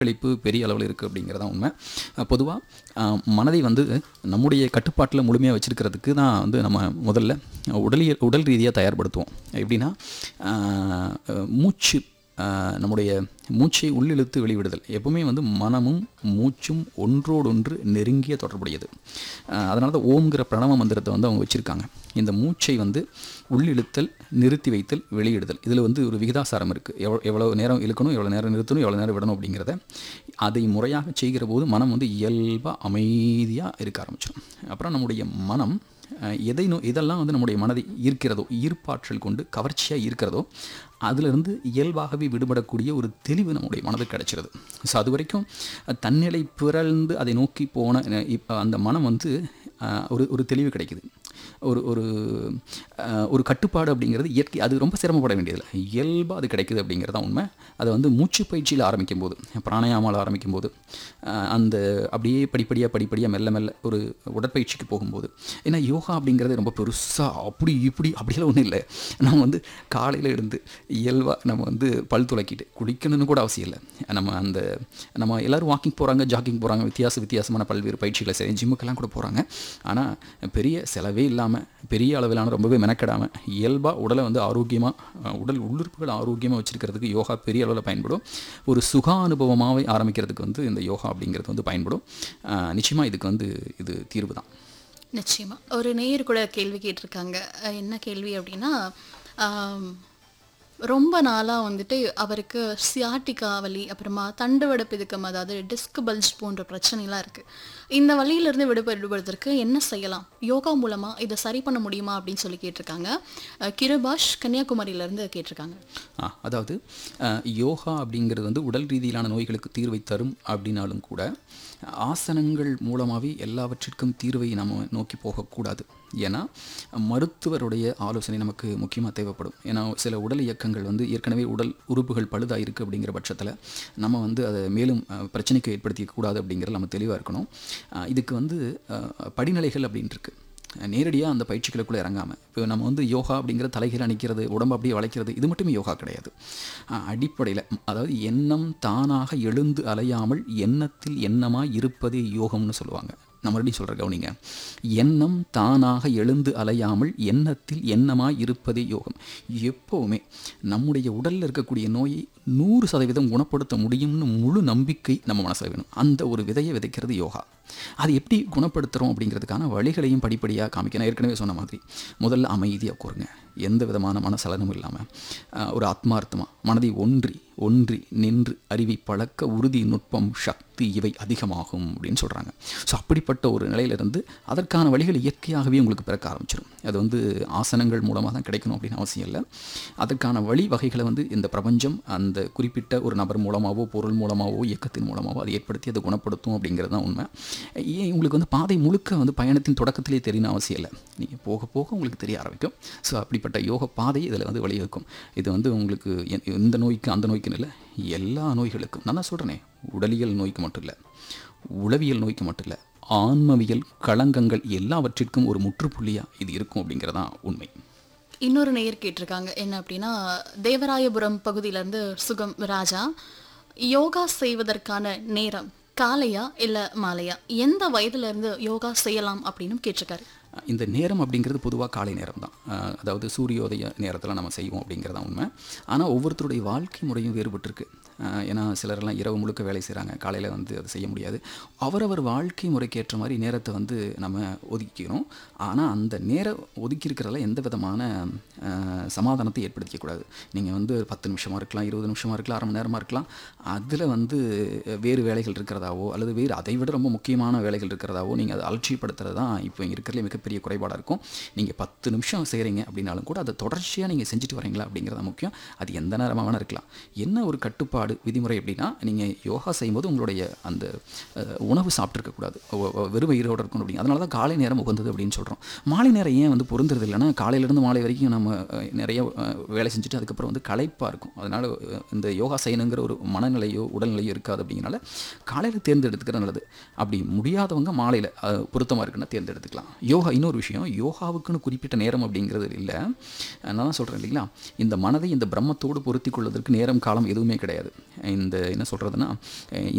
பங்களிப்பு பெரிய அளவில் இருக்குது அப்படிங்கிறது தான் உண்மை பொதுவாக மனதை வந்து நம்முடைய கட்டுப்பாட்டில் முழுமையாக வச்சுருக்கிறதுக்கு தான் வந்து நம்ம முதல்ல உடலியல் உடல் ரீதியாக தயார்படுத்துவோம் எப்படின்னா ஆஹ், மூச்சு ஆஹ், நம்முடைய மூச்சை உள்ளிழுத்து வெளிவிடுதல் எப்பவுமே வந்து மனமும் மூச்சும் ஒன்றோடொன்று நெருங்கிய தொடர்புடையது அதனால தான் ஓம்ங்கிற பிரணவ மந்திரத்தை வந்து அவங்க வச்சுருக்காங்க இந்த மூச்சை வந்து உள்ளிழுத்தல் நிறுத்தி வைத்தல் வெளியிடுதல் இதில் வந்து ஒரு விகிதாசாரம் இருக்குது எவ்வளோ எவ்வளோ நேரம் இழுக்கணும் எவ்வளோ நேரம் நிறுத்தணும் எவ்வளோ நேரம் விடணும் அப்படிங்கிறத அதை முறையாக செய்கிற போது மனம் வந்து இயல்பாக அமைதியாக இருக்க ஆரம்பிச்சிடும் அப்புறம் நம்முடைய மனம் அஹ், எதை நோ இதெல்லாம் வந்து நம்முடைய மனதை ஈர்க்கிறதோ ஈர்ப்பாற்றல் கொண்டு கவர்ச்சியாக இருக்கிறதோ அதிலிருந்து இயல்பாகவே விடுபடக்கூடிய ஒரு தெளிவு நம்முடைய மனதுக்கு கிடைச்சிருது ஸோ அது வரைக்கும் அஹ், தன்னிலை பிறழ்ந்து அதை நோக்கி போன அஹ், இப்ப அந்த மனம் வந்து அஹ், ஒரு ஒரு தெளிவு கிடைக்குது ஒரு ஒரு அஹ், ஒரு கட்டுப்பாடு அப்படிங்கிறது இயற்கை அது ரொம்ப சிரமப்பட வேண்டியதில்லை இயல்பாக அது கிடைக்குது அப்படிங்கிறது தான் உண்மை அதை வந்து மூச்சு பயிற்சியில் ஆரம்பிக்கும் போது பிராணாயாமாவில் ஆரம்பிக்கும் போது அஹ், அந்த அப்படியே படிப்படியாக படிப்படியாக மெல்ல மெல்ல ஒரு உடற்பயிற்சிக்கு போகும்போது ஏன்னா யோகா அப்படிங்கிறது ரொம்ப பெருசாக அப்படி இப்படி அப்படியெல்லாம் ஒன்றும் இல்லை நம்ம வந்து காலையில் எழுந்து இயல்பாக நம்ம வந்து பல் துளக்கிட்டு குளிக்கணும்னு கூட அவசியம் இல்லை நம்ம அந்த நம்ம எல்லோரும் வாக்கிங் போகிறாங்க ஜாக்கிங் போகிறாங்க வித்தியாச வித்தியாசமான பல்வேறு பயிற்சிகளை சரி ஜிம்முக்கெல்லாம் கூட போகிறாங்க ஆனால் பெரிய செலவே இல்லாமல் பெரிய அளவிலான ரொம்பவே மெனக்கெடாமல் இயல்பாக உடலை வந்து ஆரோக்கியமாக உடல் உள்ளுறுப்புகள் ஆரோக்கியமாக வச்சுருக்கிறதுக்கு யோகா பெரிய அளவில் பயன்படும் ஒரு சுக அனுபவமாகவே ஆரம்பிக்கிறதுக்கு வந்து இந்த யோகா அப்படிங்கிறது வந்து பயன்படும் நிச்சயமாக இதுக்கு வந்து இது தீர்வு தான் நிச்சயமா ஒரு நேயர் கூட கேள்வி கேட்டிருக்காங்க அஹ் என்ன கேள்வி அப்படின்னா ஆம், ரொம்ப நாளாக வந்துட்டு அவருக்கு சியாட்டிகா வலி அப்புறமா தண்டுவட பிதுக்கம் அதாவது டிஸ்க் பல்ஜ் போன்ற பிரச்சனைலாம் இருக்குது இந்த வலியிலிருந்து விடுபடுவதற்கு என்ன செய்யலாம் யோகா மூலமாக இதை சரி பண்ண முடியுமா அப்படின்னு சொல்லி கேட்டிருக்காங்க அஹ் கிருபாஷ் கன்னியாகுமரியிலேருந்து கேட்டிருக்காங்க ஆ அதாவது அஹ், யோகா அப்படிங்கிறது வந்து உடல் ரீதியிலான நோய்களுக்கு தீர்வை தரும் அப்படின்னாலும் கூட ஆசனங்கள் மூலமாகவே எல்லாவற்றிற்கும் தீர்வை நம்ம நோக்கி போகக்கூடாது ஏன்னா மருத்துவருடைய ஆலோசனை நமக்கு முக்கியமாக தேவைப்படும் ஏன்னா சில உடல் இயக்கங்கள் வந்து ஏற்கனவே உடல் உறுப்புகள் பழுதாக இருக்குது அப்படிங்கிற பட்சத்தில் நம்ம வந்து அதை மேலும் அஹ், பிரச்சனைக்கு ஏற்படுத்திக்க கூடாது அப்படிங்கிறது நம்ம தெளிவாக இருக்கணும் அஹ், இதுக்கு வந்து அஹ், படிநிலைகள் அப்படின்னு இருக்கு நேரடியாக அந்த பயிற்சிகளுக்குள்ளே இறங்காமல் இப்போ நம்ம வந்து யோகா அப்படிங்கிற தலைகீழ நிற்கிறது உடம்பு அப்படியே வளைக்கிறது இது மட்டுமே யோகா கிடையாது அடிப்படையில் அதாவது எண்ணம் தானாக எழுந்து அலையாமல் எண்ணத்தில் எண்ணமாக இருப்பதே யோகம்னு சொல்லுவாங்க நான் மறுபடியும் சொல்கிற கவனிங்க எண்ணம் தானாக எழுந்து அலையாமல் எண்ணத்தில் எண்ணமாய் இருப்பதே யோகம் எப்போவுமே நம்முடைய உடலில் இருக்கக்கூடிய நோயை நூறு சதவீதம் குணப்படுத்த முடியும்னு முழு நம்பிக்கை நம்ம மனசில் வேணும் அந்த ஒரு விதையை விதைக்கிறது யோகா அது எப்படி குணப்படுத்துகிறோம் அப்படிங்கிறதுக்கான வழிகளையும் படிப்படியாக காமிக்க நான் ஏற்கனவே சொன்ன மாதிரி முதல்ல அமைதியாக கூறுங்க எந்த விதமான மனசலனமும் இல்லாமல் ஒரு ஆத்மார்த்தமாக மனதை ஒன்றி ஒன்றி நின்று அறிவை பழக்க உறுதி நுட்பம் சக்தி இவை அதிகமாகும் அப்படின்னு சொல்கிறாங்க ஸோ அப்படிப்பட்ட ஒரு நிலையிலிருந்து அதற்கான வழிகள் இயற்கையாகவே உங்களுக்கு பிறக்க ஆரம்பிச்சிடும் அது வந்து ஆசனங்கள் மூலமாக தான் கிடைக்கணும் அப்படின்னு அவசியம் இல்லை அதற்கான வழி வகைகளை வந்து இந்த பிரபஞ்சம் அந்த குறிப்பிட்ட ஒரு நபர் மூலமாகவோ பொருள் மூலமாகவோ இயக்கத்தின் மூலமாகவோ அதை ஏற்படுத்தி அதை குணப்படுத்தும் அப்படிங்கிறது தான் உண்மை ஏன் உங்களுக்கு வந்து பாதை முழுக்க வந்து பயணத்தின் தொடக்கத்திலே தெரியணும் அவசியம் இல்லை நீங்கள் போக போக உங்களுக்கு தெரிய ஆரம்பிக்கும் ஸோ அப்படிப்பட்ட யோக பாதை இதில் வந்து வழிவகுக்கும் இது வந்து உங்களுக்கு எ- இந்த நோய்க்கு அந்த நோய்க்குன்னு இல்லை எல்லா நோய்களுக்கும் நான் தான் சொல்கிறேனே உடலியல் நோய்க்கு மட்டும் இல்லை உளவியல் நோய்க்கு மட்டும் இல்லை ஆன்மவியல் களங்கங்கள் எல்லாவற்றிற்கும் ஒரு முற்றுப்புள்ளியாக இது இருக்கும் அப்படிங்கிறதான் உண்மை இன்னொரு நேயர் கேட்டிருக்காங்க என்ன அப்படின்னா தேவராயபுரம் பகுதியிலேருந்து சுகம் ராஜா யோகா செய்வதற்கான நேரம் காலையா இல்லை மாலையா எந்த வயதுல இருந்து யோகா செய்யலாம் அப்படின்னு கேட்டிருக்காரு இந்த நேரம் அப்படிங்கிறது பொதுவாக காலை நேரம் தான் அஹ் அதாவது சூரியோதய நேரத்தில் நம்ம செய்வோம் அப்படிங்கிறது தான் உண்மை ஆனால் ஒவ்வொருத்தருடைய வாழ்க்கை முறையும் வேறுபட்டிருக்கு அஹ் ஏன்னா சிலரெல்லாம் இரவு முழுக்க வேலை செய்கிறாங்க காலையில் வந்து அதை செய்ய முடியாது அவரவர் வாழ்க்கை முறைக்கு ஏற்ற மாதிரி நேரத்தை வந்து நம்ம ஒதுக்கிக்கிறோம் ஆனால் அந்த நேரம் ஒதுக்கி இருக்கிறதுல எந்த விதமான அஹ், சமாதானத்தை ஏற்படுத்திக்கக்கூடாது நீங்கள் வந்து பத்து நிமிஷமாக இருக்கலாம் இருபது நிமிஷமாக இருக்கலாம் அரை மணி நேரமாக இருக்கலாம் அதில் வந்து வேறு வேலைகள் இருக்கிறதாவோ அல்லது வேறு அதை விட ரொம்ப முக்கியமான வேலைகள் இருக்கிறதாவோ நீங்கள் அதை அலட்சியப்படுத்துறது தான் இப்போ இருக்கிறதுல மிகப்பெரிய குறைபாடாக இருக்கும் நீங்கள் பத்து நிமிஷம் செய்கிறீங்க அப்படின்னாலும் கூட அதை தொடர்ச்சியாக நீங்கள் செஞ்சுட்டு வரீங்களா அப்படிங்கிறது முக்கியம் அது எந்த நேரமாக வேணால் இருக்கலாம் என்ன ஒரு கட்டுப்பாடு விதிமுறை அப்படின்னா நீங்கள் யோகா செய்யும்போது உங்களுடைய அந்த அஹ், உணவு சாப்பிட்ருக்கக்கூடாது வெறும் வயிறோடு இருக்கணும் அப்படிங்க அதனால தான் காலை நேரம் உகந்தது அப்படின்னு சொல்கிறோம் மாலை நேரம் ஏன் வந்து பொருந்துறது இல்லைன்னா காலையிலேருந்து மாலை வரைக்கும் நம்ம அஹ், நிறைய அஹ், வேலை செஞ்சுட்டு அதுக்கப்புறம் வந்து களைப்பாக இருக்கும் அதனால் இந்த யோகா செய்யணுங்கிற ஒரு மனநிலையோ உடல்நிலையோ இருக்காது அப்படிங்கிறனால காலையில் தேர்ந்தெடுத்துக்கிற நல்லது அப்படி முடியாதவங்க மாலையில் பொருத்தமாக இருக்குன்னா தேர்ந்தெடுத்துக்கலாம் யோகா இன்னொரு விஷயம் யோகாவுக்குன்னு குறிப்பிட்ட நேரம் அப்படிங்கிறது இல்லை நான் தான் சொல்கிறேன் இல்லைங்களா இந்த மனதை இந்த பிரம்மத்தோடு பொருத்தி கொள்வதற்கு நேரம் காலம் எதுவுமே கிடையாது இந்த என்ன சொல்கிறதுனா